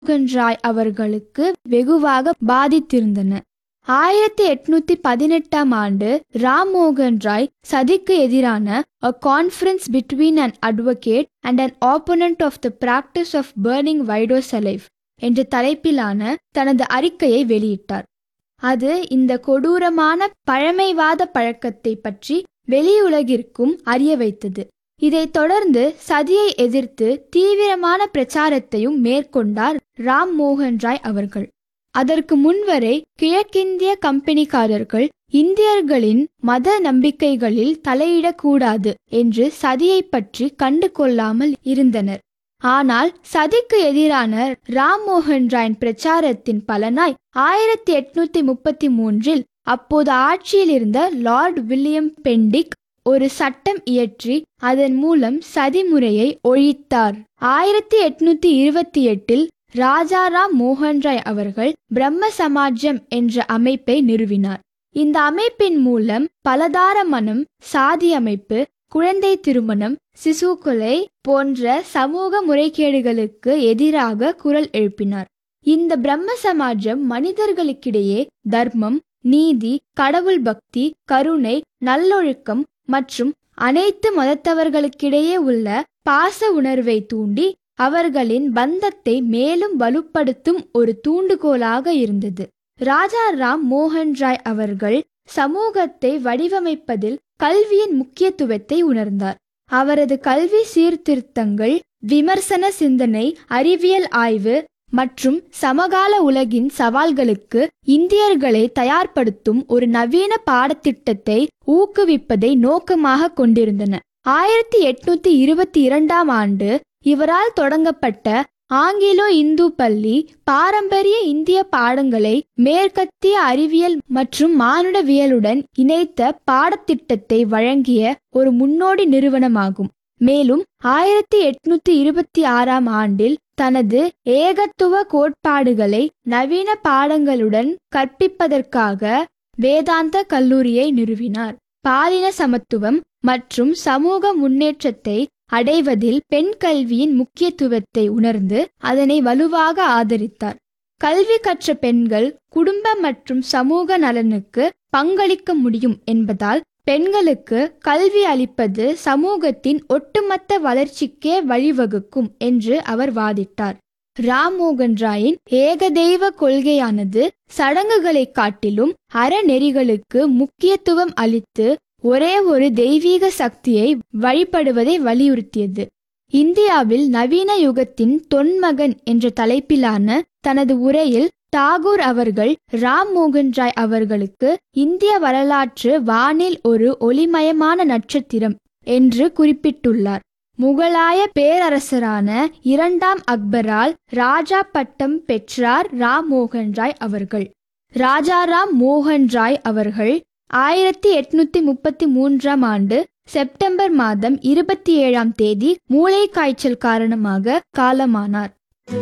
மோகன் ராய் அவர்களுக்கு வெகுவாக பாதித்திருந்தன ஆயிரத்தி எட்நூத்தி பதினெட்டாம் ஆண்டு ராம் மோகன் ராய் சதிக்கு எதிரான a conference between an advocate and an opponent of the practice of burning widows alive என்ற தலைப்பிலான தனது அறிக்கையை வெளியிட்டார் அது இந்த கொடூரமான பழமைவாத பழக்கத்தை பற்றி வெளியுலகிற்கும் அறிய வைத்தது இதைத் தொடர்ந்து சதியை எதிர்த்து தீவிரமான பிரச்சாரத்தையும் மேற்கொண்டார் ராம் மோகன் ராய் அவர்கள் அதற்கு முன்வரை கிழக்கிந்திய கம்பெனிக்காரர்கள் இந்தியர்களின் மத நம்பிக்கைகளில் தலையிடக்கூடாது என்று சதியை பற்றி கண்டு கொள்ளாமல் இருந்தனர் ஆனால் சதிக்கு எதிரான ராம் மோகன் ராயின் பிரச்சாரத்தின் பலனாய் ஆயிரத்தி எட்நூத்தி முப்பத்தி மூன்றில் அப்போது ஆட்சியில் இருந்த லார்ட் வில்லியம் பெண்டிக் ஒரு சட்டம் இயற்றி அதன் மூலம் சதி முறையை ஒழித்தார் ஆயிரத்தி எட்நூத்தி இருபத்தி எட்டில் ராஜாராம் மோகன் ராய் அவர்கள் பிரம்ம சமாஜம் என்ற அமைப்பை நிறுவினார் இந்த அமைப்பின் மூலம் பலதார மனம் சாதி அமைப்பு குழந்தை திருமணம் சிசு கொலை போன்ற சமூக முறைகேடுகளுக்கு எதிராக குரல் எழுப்பினார் இந்த பிரம்ம சமாஜம் மனிதர்களுக்கிடையே தர்மம் நீதி கடவுள் பக்தி கருணை நல்லொழுக்கம் மற்றும் அனைத்து மதத்தவர்களுக்கிடையே உள்ள பாச உணர்வை தூண்டி அவர்களின் பந்தத்தை மேலும் வலுப்படுத்தும் ஒரு தூண்டுகோலாக இருந்தது ராஜா ராம் மோகன் ராய் அவர்கள் சமூகத்தை வடிவமைப்பதில் கல்வியின் முக்கியத்துவத்தை உணர்ந்தார் அவரது கல்வி சீர்திருத்தங்கள் விமர்சன சிந்தனை அறிவியல் ஆய்வு மற்றும் சமகால உலகின் சவால்களுக்கு இந்தியர்களை தயார்படுத்தும் ஒரு நவீன பாடத்திட்டத்தை ஊக்குவிப்பதை நோக்கமாக கொண்டிருந்தன ஆயிரத்தி எட்நூத்தி இருபத்தி இரண்டாம் ஆண்டு இவரால் தொடங்கப்பட்ட ஆங்கிலோ இந்து பள்ளி பாரம்பரிய இந்திய பாடங்களை மேற்கத்திய அறிவியல் மற்றும் மானுடவியலுடன் இணைத்த பாடத்திட்டத்தை வழங்கிய ஒரு முன்னோடி நிறுவனமாகும் மேலும் ஆயிரத்தி எட்நூத்தி இருபத்தி ஆறாம் ஆண்டில் தனது ஏகத்துவ கோட்பாடுகளை நவீன பாடங்களுடன் கற்பிப்பதற்காக வேதாந்த கல்லூரியை நிறுவினார் பாலின சமத்துவம் மற்றும் சமூக முன்னேற்றத்தை அடைவதில் பெண் கல்வியின் முக்கியத்துவத்தை உணர்ந்து அதனை வலுவாக ஆதரித்தார் கல்வி கற்ற பெண்கள் குடும்ப மற்றும் சமூக நலனுக்கு பங்களிக்க முடியும் என்பதால் பெண்களுக்கு கல்வி அளிப்பது சமூகத்தின் ஒட்டுமொத்த வளர்ச்சிக்கே வழிவகுக்கும் என்று அவர் வாதிட்டார் ராம்மோகன் ராயின் ஏகதெய்வ கொள்கையானது சடங்குகளை காட்டிலும் அறநெறிகளுக்கு முக்கியத்துவம் அளித்து ஒரே ஒரு தெய்வீக சக்தியை வழிபடுவதை வலியுறுத்தியது இந்தியாவில் நவீன யுகத்தின் தொன்மகன் என்ற தலைப்பிலான தனது உரையில் டாகூர் அவர்கள் ராம் மோகன் ராய் அவர்களுக்கு இந்திய வரலாற்று வானில் ஒரு ஒளிமயமான நட்சத்திரம் என்று குறிப்பிட்டுள்ளார் முகலாய பேரரசரான இரண்டாம் அக்பரால் ராஜா பட்டம் பெற்றார் ராம் மோகன் ராய் அவர்கள் ராஜாராம் மோகன் ராய் அவர்கள் ஆயிரத்தி எட்நூத்தி முப்பத்தி மூன்றாம் ஆண்டு செப்டம்பர் மாதம் இருபத்தி ஏழாம் தேதி மூளை காய்ச்சல் காரணமாக காலமானார்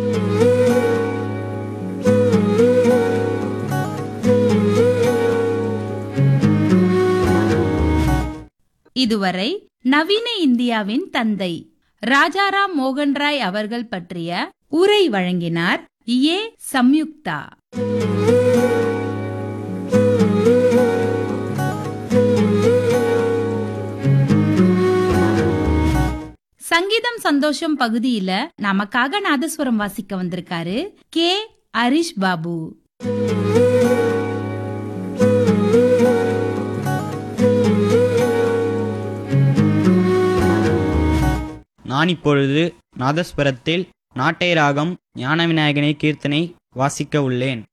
இதுவரை நவீன இந்தியாவின் தந்தை ராஜாராம் மோகன் ராய் அவர்கள் பற்றிய உரை வழங்கினார் ஏ சம்யுக்தா சங்கீதம் சந்தோஷம் பகுதியில நமக்காக நாதஸ்வரம் வாசிக்க வந்திருக்காரு கே ஹரிஷ் பாபு நான் இப்பொழுது நாதஸ்வரத்தில் நாட்டை ராகம் ஞான விநாயகனை கீர்த்தனை வாசிக்க உள்ளேன்